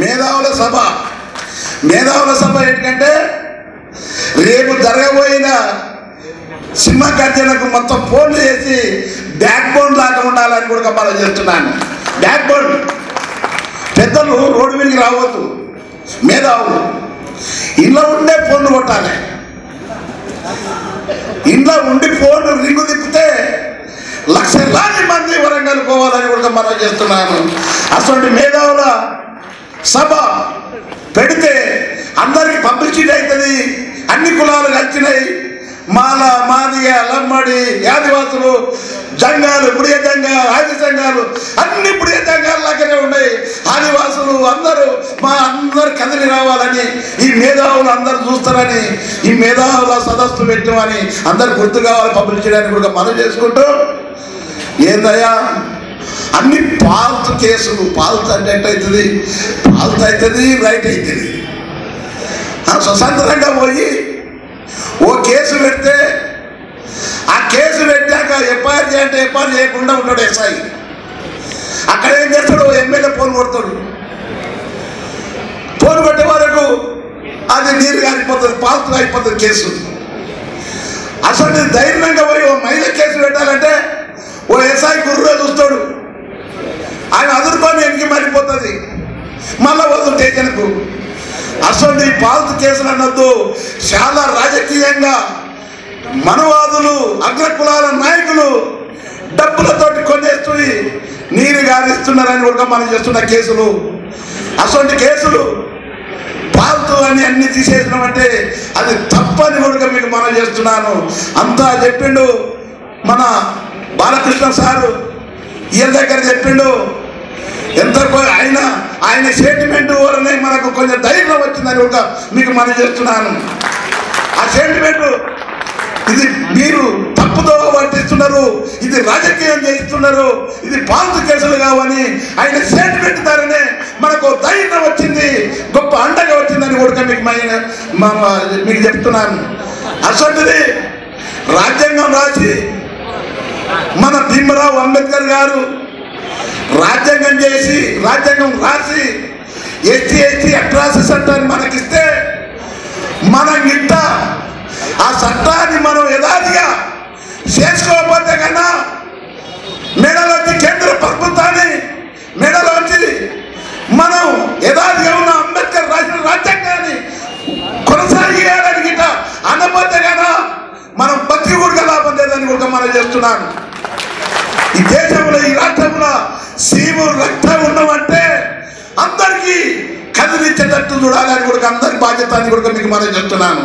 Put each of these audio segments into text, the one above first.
మేధావుల సభ మేధావుల సభ ఏంటంటే రేపు జరగబోయిన సినిమా గర్జనకు మొత్తం ఫోన్లు చేసి బ్యాక్ బోన్ లాగా ఉండాలని కూడా మనం చేస్తున్నాను బ్యాక్ బోన్ పెద్దలు రోడ్డు మీదకి రావద్దు మేధావులు ఇంట్లో ఉండే ఫోన్లు కొట్టాలి ఇంట్లో ఉండి ఫోన్ రింగు తిప్పితే లక్షలాది మంది వరంగల్ పోవాలని కూడా మనం చేస్తున్నాను అటువంటి మేధావుల సభ పెడితే అందరికి పబ్లిసిటీ అవుతుంది అన్ని కులాలు కలిసినాయి మాల మాదిగ లమ్మడి యాదివాసులు జంగాలు బుడియ జంగాలు ఆది సంఘాలు అన్ని బుడియ జంగాలు లాగానే ఉన్నాయి ఆదివాసులు అందరూ మా అందరు కదిలి రావాలని ఈ మేధావులు అందరూ చూస్తారని ఈ మేధావుల సదస్సు పెట్టమని అందరు గుర్తు కావాలి పబ్లిసిటీ అని కూడా మనం చేసుకుంటూ ఏందయ్యా అన్ని పాల్తు కేసులు పాల్తు అంటే ఎట్టయితుంది పాల్తు అవుతుంది రైట్ అవుతుంది ఆ స్వతంత్రంగా పోయి ఓ కేసు పెడితే ఆ కేసు పెట్టాక ఎఫ్ఐఆర్ చేయంటే ఎఫ్ఐఆర్ చేయకుండా ఉంటాడు ఎస్ఐ అక్కడ ఏం చేస్తాడు ఓ ఎమ్మెల్యే ఫోన్ కొడతాడు ఫోన్ కొట్టే వరకు అది నీరు కారిపోతుంది పాల్తుగా అయిపోతుంది కేసు అసలు ధైర్యంగా పోయి ఓ మహిళ కేసు పెట్టాలంటే ఓ ఎస్ఐ గుర్రుగా చూస్తాడు ఆయన అదురుకొని వెనక్కి మారిపోతుంది మళ్ళా వద్దు స్టేషన్కు అసలు ఈ పాల్తు కేసులు అన్నద్దు చాలా రాజకీయంగా మనవాదులు అగ్రకులాల నాయకులు డబ్బులతోటి కొనేస్తూ నీరు గారిస్తున్నారని కూడా మనం చేస్తున్న కేసులు అసలు కేసులు పాల్తు అని అన్ని తీసేసినామంటే అది తప్పని కూడా మీకు మనం చేస్తున్నాను అంతా చెప్పిండు మన బాలకృష్ణ సారు ఈయన దగ్గర చెప్పిండు ఎంత కొ- ఆయన ఆయన స్టేట్మెంట్ వలనే మనకు కొంచెం ధైర్యం వచ్చిందని కూడా మీకు మనం చేస్తున్నాను ఆ స్టేట్మెంట్ ఇది మీరు తప్పుదో పట్టిస్తున్నారు ఇది రాజకీయం చేయిస్తున్నారు ఇది పాల్తు కేసులు కావని ఆయన స్టేట్మెంట్ ద్వారానే మనకు ధైర్యం వచ్చింది గొప్ప అండగా వచ్చిందని కూడా మీకు మైన- మా- మా- మీకు చెప్తున్నాను అసలుది రాజ్యాంగం రాసి మన భీమరావు అంబేద్కర్ గారు రాజ్యాంగం చేసి రాజ్యాంగం రాసి ఎస్టీ ఎస్టీ అట్రాసిటీ చట్టాన్ని మనకిస్తే మనం గిట్ట ఆ చట్టాన్ని మనం యథాదిగా చేసుకోకపోతే కన్నా మెడలోంచి కేంద్ర ప్రభుత్వాన్ని మెడలోంచి మనం యథాదిగా ఉన్న అంబేద్కర్ రాసిన రాజ్యాంగాన్ని కొనసాగించాలని గిట్ట అనకపోతే కన్నా మనం బతికి కూడా లాభం లేదని కూడా మనం చేస్తున్నాను ఈ దేశంలో ఈ రాష్ట్రంలో సీము రక్తం ఉన్నవంటే అందరికీ కదిలించేటట్టు చూడాలని కూడా అందరి బాధ్యత అని కూడా మీకు మనం చెప్తున్నాను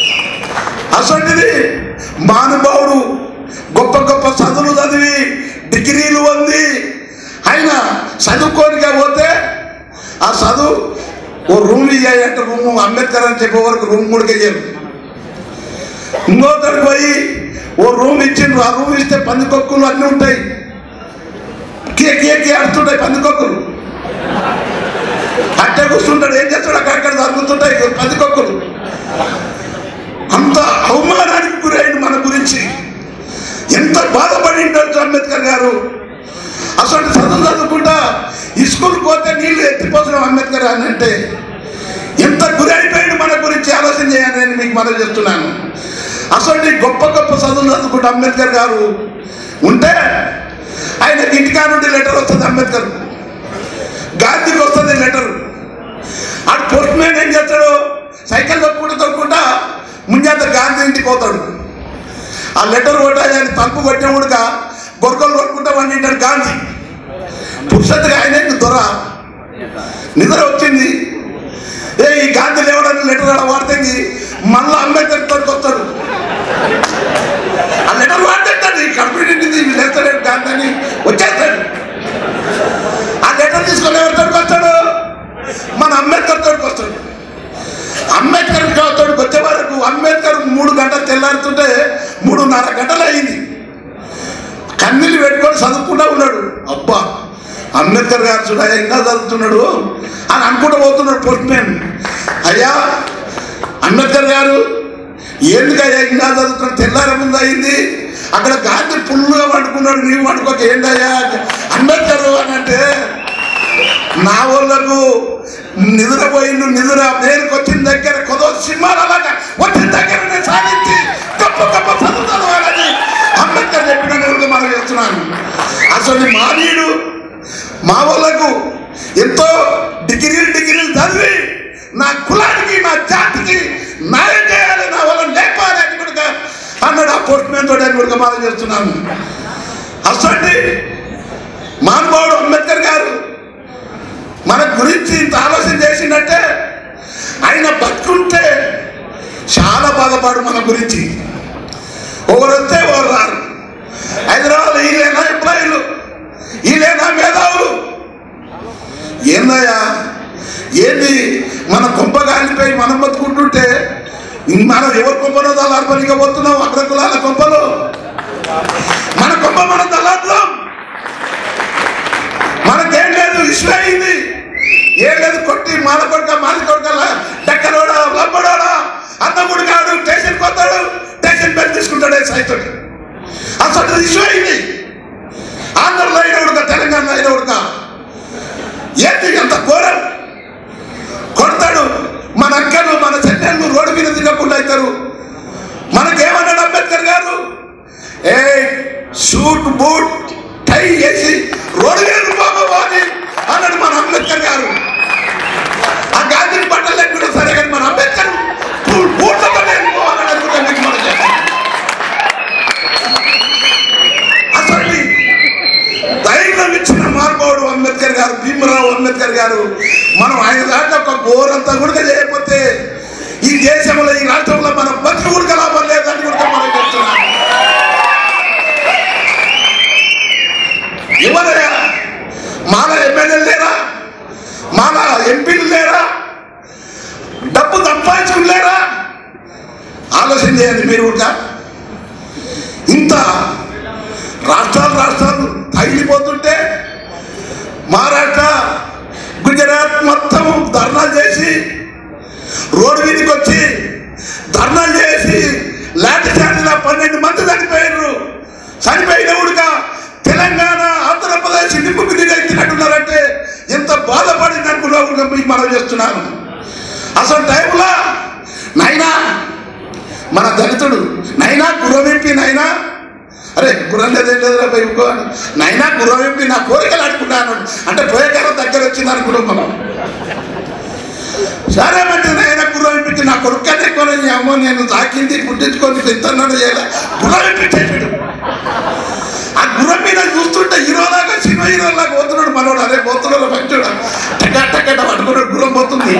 అసలుది మానుభావుడు గొప్ప గొప్ప చదువులు చదివి డిగ్రీలు పొంది ఆయన చదువుకోనికే పోతే ఆ చదువు ఓ రూమ్ ఇయ్యాయంటే రూమ్ అంబేద్కర్ అని చెప్పే వరకు రూమ్ కూడా ఇయ్యారు ఇంకొకరికి పోయి ఓ రూమ్ ఇచ్చిండ్రు ఆ రూమ్ ఇస్తే పందికొక్కులు అన్నీ ఉంటాయి కే కే కే ఆడుతుంటాయి పందికొక్కులు అట్టే కూర్చుంటాడు ఏం చేస్తాడు అక్కడక్కడ జరుగుతుంటాయి పందికొక్కులు అంత అవమానానికి గురైంది మన గురించి ఎంత బాధపడి ఉండొచ్చు అంబేద్కర్ గారు అసలు చదువు చదువుకుంటా ఈ స్కూల్ పోతే నీళ్లు ఎత్తిపోతున్నాం అంబేద్కర్ అని అంటే ఎంత గురి అయిపోయింది మన గురించి ఆలోచన చేయాలని నేను మీకు మనం చెప్తున్నాను అసలు ఈ గొప్ప గొప్ప చదువులు చదువుకుంటే అంబేద్కర్ గారు ఉంటే ఆయనకి ఇంటికా నుండి లెటర్ వస్తుంది అంబేద్కర్ గాంధీకి వస్తుంది లెటర్ ఆ పోస్ట్ మ్యాన్ ఏం చేస్తాడు సైకిల్ తొక్కుంటూ తొక్కుంటా ముంజాత గాంధీ ఇంటికి పోతాడు ఆ లెటర్ కొట్టాలి తలుపు కొట్టినప్పుడుగా గొర్రెలు కొట్టుకుంటా వండింటాడు గాంధీ పురుషత్తుగా ఆయన దొర నిద్ర వచ్చింది ఏ ఈ గాంధీ లేవడానికి లెటర్ ఆడ వాడితే మళ్ళా అంబేద్కర్ తోటికి వస్తాడు ఆ లెటర్ వాడతాడు ఈ కడుపు నిండింది వీళ్ళు వేస్తాడు గాంధీ అని వచ్చేస్తాడు ఆ లెటర్ తీసుకొని ఎవరి తోటికి వస్తాడు మన అంబేద్కర్ తోటికి వస్తాడు అంబేద్కర్ తోటికి వచ్చే వరకు అంబేద్కర్ మూడు గంటలు తెల్లారుతుంటే మూడున్నర గంటలు అయింది కన్నీళ్ళు పెట్టుకొని చదువుకుంటా ఉన్నాడు అబ్బా అంబేద్కర్ గారు చూడయ్యా ఇంకా చదువుతున్నాడు అని అనుకుంటూ పోతున్నాడు పోస్ట్ మ్యాన్ అయ్యా అంబేద్కర్ గారు ఎందుకయ్యా ఇంకా చదువుతున్నాడు తెల్లార ముందు అయింది అక్కడ గాంధీ పుల్లుగా వండుకున్నాడు నీవు వండుకోక ఏంటయ్యా అంబేద్కర్ అని అంటే నా వాళ్ళకు నిద్రపోయిండు నిద్ర నేరుకు వచ్చిన దగ్గర కొదో సింహాలు అలాగా వచ్చిన దగ్గరనే సాధించి గొప్ప గొప్ప చదువు చదవాలని అంబేద్కర్ చెప్పినట్టు మనం చేస్తున్నాను అసలు మానీయుడు మా వాళ్ళకు ఎంతో డిగ్రీలు డిగ్రీలు చదివి నా కులానికి నా జాతికి న్యాయం చేయాలి నా వల్ల లేపాలి అని కూడా అన్నాడు ఆ పోస్ట్ మ్యాన్ తోటి అని కూడా మనం చేస్తున్నాను అసలు మహానుభావుడు అంబేద్కర్ గారు మన గురించి ఇంత ఆలోచన చేసిందంటే ఆయన బతుకుంటే చాలా బాధపడు మన గురించి ఒకరు వస్తే ఒకరు రారు హైదరాబాద్ వీళ్ళేనా ఎంప్లాయీలు వీళ్ళేనా మేధావులు ఏందయ్యా ఏంది మన కొంప కాలిపోయి మనం బతుకుంటుంటే మనం ఎవరి కొంపలో దళార్పణిగా పోతున్నాం అగ్రకులాల కొంపలో మన కొంప మన దళార్లం మనకేం లేదు ఇష్యూ అయింది ఏం లేదు కొట్టి మాల కొడుక మాల కొడుక డక్కలోడా లంబడోడా అన్నముడు కాడు స్టేషన్ కొత్తాడు స్టేషన్ పేరు తీసుకుంటాడు సైతం అసలు ఇష్యూ అయింది ఆంధ్రలో అయిన ఉడక తెలంగాణలో అయిన ఉడక ఏంటి ఎంత ఘోరం కొడతాడు మన అక్కలు మన చెల్లెళ్ళు రోడ్డు మీద తిరగకుండా అవుతారు మనకేమన్నాడు అంబేద్కర్ గారు ఏ షూట్ బూట్ టై వేసి రోడ్డు మీద పోవాలి అన్నాడు మన అంబేద్కర్ గారు ఆ గాంధీ బట్టలు లేకుండా సరే కానీ మన అంబేద్కర్ బూ- బూట్లతో పోవాలని అనుకుంటే మీకు మనం చేస్తాం అసలు ధైర్యం ఇచ్చిన మార్గోడు అంబేద్కర్ గారు భీమరావు అంబేద్కర్ గారు మనం ఆయన దాంట్లో ఒక ఘోరంతా కూడా చేయకపోతే ఈ దేశంలో ఈ రాష్ట్రంలో మనం బతికి కూడా లాభం లేదని కూడా మనం చెప్తున్నాం ఎవరయ్యా మాల ఎమ్మెల్యేలు లేరా మాల ఎంపీలు లేరా డబ్బు సంపాదించుకులేరా ఆలోచన చేయండి మీరు కూడా ఇంత రాష్ట్రాలు రాష్ట్రాలు తగిలిపోతుంటే మహారాష్ట్ర గుజరాత్ మొత్తం ధర్నాలు చేసి రోడ్డు మీదకి వచ్చి ధర్నాలు చేసి లాఠీ చార్జిల పన్నెండు మంది చనిపోయారు చనిపోయినవుడుగా తెలంగాణ ఆంధ్రప్రదేశ్ నిప్పుకు నీరెత్తినట్టున్నారంటే ఎంత బాధపడింది అనుకున్నా మీకు మనం చేస్తున్నాను అసలు టైంలో నైనా మన దళితుడు నైనా గుర్రవింపి నైనా అరే గుర్రం లేదేం లేదురా పోయి ఇంకో అని. నైనా గుర్రవింపి నా కోరికలు అడుకున్నాను అంటే పోయే కాలం దగ్గర వచ్చింది అనుకున్నాం మనం సరే మంచి నాయన గుర్రం ఇప్పించి నా కొడుకనే కొని అమ్మో నేను తాకింది పుట్టించుకొని పెద్దన్నాడు చేయాలి గుర్రం ఇప్పించేసాడు ఆ గుర్రం మీద చూస్తుంటే హీరోలాగా సినిమా హీరోలాగా పోతున్నాడు మనోడు అరే పోతున్నాడు మంచోడు టకా టకట పట్టుకున్నాడు గుర్రం పోతుంది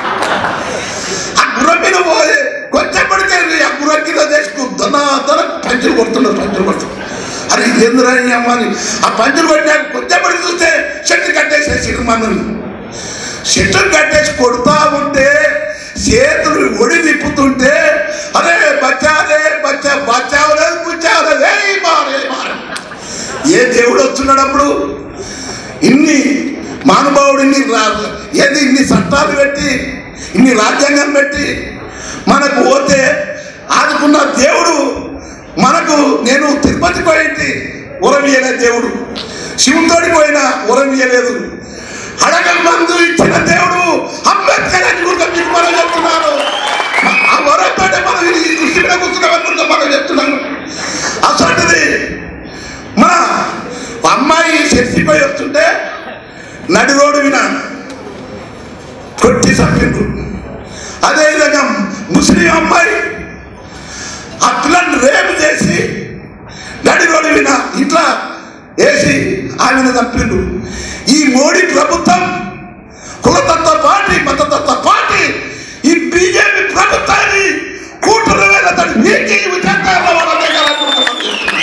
ఆ గుర్రం మీద పోయి కొంచెం పడితే ఆ గుర్రం కింద చేసుకు దొన దొన పంచులు కొడుతున్నాడు పంచులు కొడుతున్నాడు అరే ఏందిరా ఈ అమ్మ అని ఆ పంచులు కొట్టినాక కొంచెం పడి చూస్తే చెట్టు కట్టేసేసి మందుని చెట్టు కట్టేసి కొడుతా ఉంటే చేతులు ఒడి తిప్పుతుంటే అరే బచ్చారే బచ్చా బచ్చావలేదు బుచ్చావలేదు ఏయ్ మారే మారే ఏ దేవుడు వస్తున్నాడు అప్పుడు ఇన్ని మానుభావుడు ఇన్ని రా- ఏది ఇన్ని చట్టాలు పెట్టి ఇన్ని రాజ్యాంగం పెట్టి మనకు పోతే ఆదుకున్న దేవుడు మనకు నేను తిరుపతి పోయింటి ఉరం ఇయ్యలేదు దేవుడు శివుతోడి పోయినా ఉరం ఇయ్యలేదు అడగల మందు ఇచ్చిన దేవుడు అంబేద్కర్ అని కూడా మీకు మనం చెప్తున్నాను ఆ వరంతోటే మనం ఈ దృష్టి మీద కూర్చున్నామని కూడా మనం చెప్తున్నాను అసలుది మన అమ్మాయి చర్చిపోయి వస్తుంటే నడి రోడ్డు విన కొట్టి చంపిండు అదేవిధంగా ముస్లిం అమ్మాయి ఆ పిల్లని రేపు చేసి నడి రోడ్డు విన ఇట్లా వేసి ఆమెను చంపిండు ఈ మోడీ ప్రభుత్వం కులతత్వ పార్టీ మతతత్వ పార్టీ ఈ బీజేపీ ప్రభుత్వాన్ని కూతురు వేల తడి నీకి విచారణలో వాళ్ళ దగ్గర అనుకుంటున్నాం.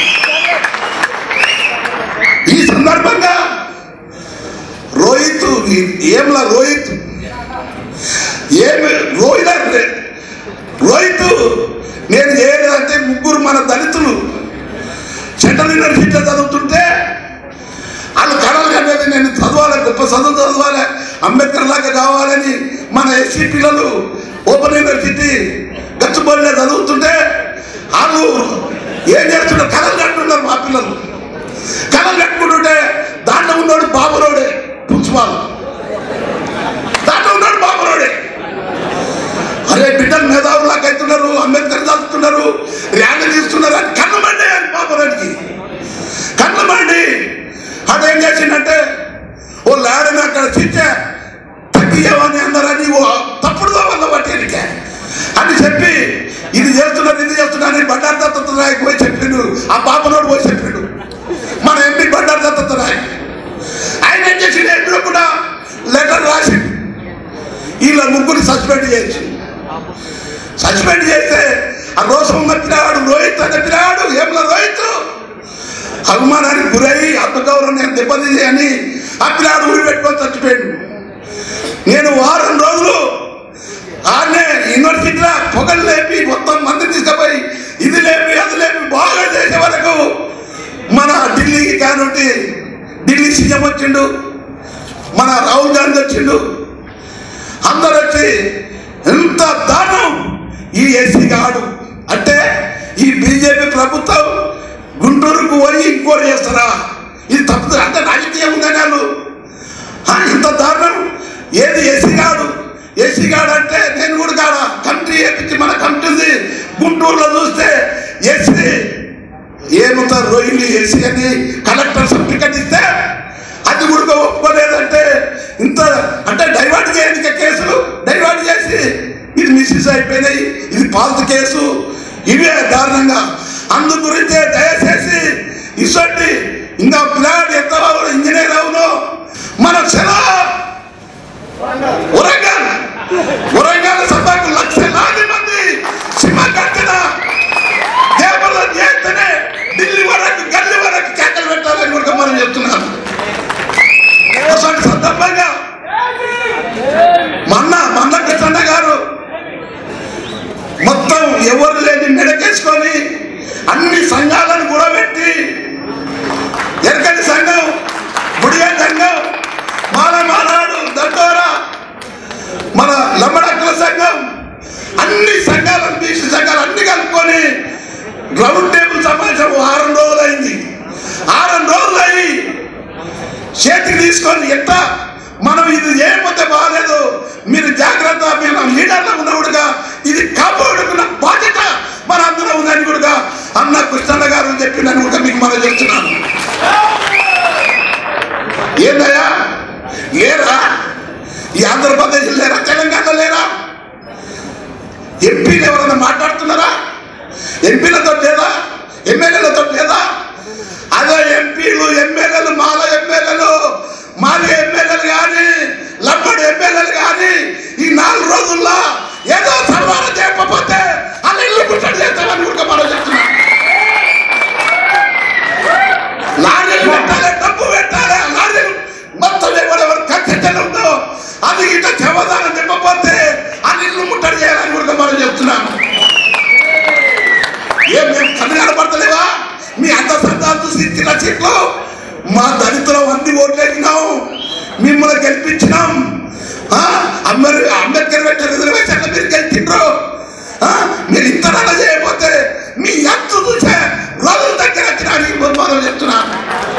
ఈ సందర్భంగా రోహిత్ ఏంలా రోహిత్ ఏమి రోహిత్ రోహిత్ నేను చేయలేదంటే ముగ్గురు మన దళితులు సెంట్రల్ యూనివర్సిటీలో చదువుతుంటే వాళ్ళు కళలు అనేది నేను చదవాలి గొప్ప చదువు చదవాలి అంబేద్కర్ లాగా కావాలని మన ఎస్సీ పిల్లలు ఓపెన్ యూనివర్సిటీ గచ్చిబౌలిలో చదువుతుంటే వాళ్ళు ఏం చేస్తున్నారు కళలు కట్టున్నారు మా పిల్లలు కళలు కట్టుకుంటుంటే దాంట్లో ఉన్నోడు బాబురోడే ప్రిన్సిపాల్ దాంట్లో ఉన్న చేసిండంటే ఓ లాడని అక్కడ చిచ్చే తగ్గియమని అందరని ఓ తప్పుడుగా వల్ల పట్టేనికే అని చెప్పి ఇది చేస్తున్నది ఇది చేస్తున్నా అని బండారు దత్తత నాయకు పోయి చెప్పిండు ఆ పాపనోడు పోయి చెప్పిండు మన ఎంపీ బండారు దత్తత నాయక్ ఆయన ఏం చేసిండు ఎంపీలో కూడా లెటర్ రాసిండు వీళ్ళ ముగ్గురు సస్పెండ్ చేసి సస్పెండ్ చేస్తే ఆ రోషం ఉన్న పిల్లవాడు రోహిత్ అనే పిల్లవాడు ఏమల రోహిత్ అవమానానికి గురై ఆత్మగౌరవం నేను దెబ్బతీసి అని ఆ పిల్లాడు ఊరి పెట్టుకొని చచ్చిపోయాడు నేను వారం రోజులు ఆడనే యూనివర్సిటీలో పొగలు లేపి మొత్తం మంది తీసుకుపోయి ఇది లేపి అది లేపి బాగా చేసే వరకు మన ఢిల్లీకి కానుంటి ఢిల్లీ సీఎం వచ్చిండు మన రాహుల్ గాంధీ వచ్చిండు అందరు వచ్చి ఎంత దారుణం ఈ ఎస్సీ గాడు అంటే ఈ బీజేపీ ప్రభుత్వం గుంటూరుకు పోయి ఇంకోటి చేస్తారా ఇది తప్పు అంటే రాజకీయం ఉందని వాళ్ళు ఆ, ఇంత దారుణం ఏది ఎస్సీ గాడు ఎస్సీ గాడు అంటే నేను కూడా కాడ కంట్రీ వేపించి మన కంట్రీ గుంటూరులో చూస్తే ఎస్సీ ఏముతారు రోహిణి ఎస్సీ అని కలెక్టర్ సర్టిఫికెట్ ఇస్తే అది కూడా ఒప్పుకోలేదంటే ఇంత అంటే డైవర్ట్ చేయడానికి కేసులు డైవర్ట్ చేసి ఇది మిస్సెస్ అయిపోయినాయి ఇది పాల్తు కేసు ఇవే దారుణంగా అందు గురించే దయచేసి ఇసొంటి ఇంకా పిల్లాడు ఎంత ఇంజనీర్ అవును మన సెలా వరంగల్ వరంగల్ సభకు లక్షలాది మంది సినిమా కట్టిన దేవుళ్ళ చేస్తేనే ఢిల్లీ వరకు గల్లీ వరకు కేకలు పెట్టాలని కూడా మనం చెప్తున్నాను అసలు సందర్భంగా మొన్న మన్న కృష్ణ గారు మొత్తం ఎవరు లేని మెడకేసుకొని అన్ని సంఘాలను కూడా పెట్టి ఎరకటి సంఘం బుడిగ సంఘం మాల మానాడు దండోరా మన లంబడక్కల సంఘం అన్ని సంఘాలను బీసీ సంఘాలు అన్ని కలుపుకొని రౌండ్ టేబుల్ సమావేశం వారం రోజులైంది వారం రోజులయ్యి చేతికి తీసుకొని ఎంత మనం ఇది చేయకపోతే బాగాలేదు మీరు జాగ్రత్త మేము లీడర్లో ఉన్నవుడుగా ఇది కాపాడుకున్న బాధ్యత మన అందులో ఉందని కూడా అన్న కృష్ణన్న గారు చెప్పినని కూడా మీకు మనం చెప్తున్నాను ఏందయ్యా లేరా ఈ ఆంధ్రప్రదేశ్ లేరా తెలంగాణ లేరా ఎంపీలు ఎవరైనా మాట్లాడుతున్నారా ఎంపీలతో లేదా ఎమ్మెల్యేలతో లేదా అదే ఎంపీలు ఎమ్మెల్యేలు మాల ఎమ్మెల్యేలు మాలి ఎమ్మెల్యేలు కానీ లబ్బడి ఎమ్మెల్యేలు కానీ ఈ నాలుగు రోజుల్లో ఏదో సర్వాలు చేయకపోతే అలా ఇల్లు ముట్టడి చేస్తామని కూడా మనం చెప్తున్నాం లారీలు పెట్టాలి డబ్బు పెట్టాలి లారీలు మొత్తం ఎవరెవరు కట్టెలు ఉందో అది ఇట్లా సమాధానం చెప్పకపోతే అది ఇల్లు ముట్టడి చేయాలని కూడా మనం చెప్తున్నాం ఏం మేము కన్ను కనపడతలేవా మీ అంత సంతాలు చూసి ఇచ్చిన సీట్లు మా దళితులం అన్ని ఓట్లేసినాం మిమ్మల్ని గెలిపించినాం ఆ, అంబర్ అంబేద్కర్ పెట్టిన రిజర్వేషన్లు మీరు గెలిచిండ్రు ఆ, మీరు ఇంత నల్ల చేయకపోతే మీ ఎంత చూసే రోజుల దగ్గర వచ్చినా మనం చెప్తున్నాను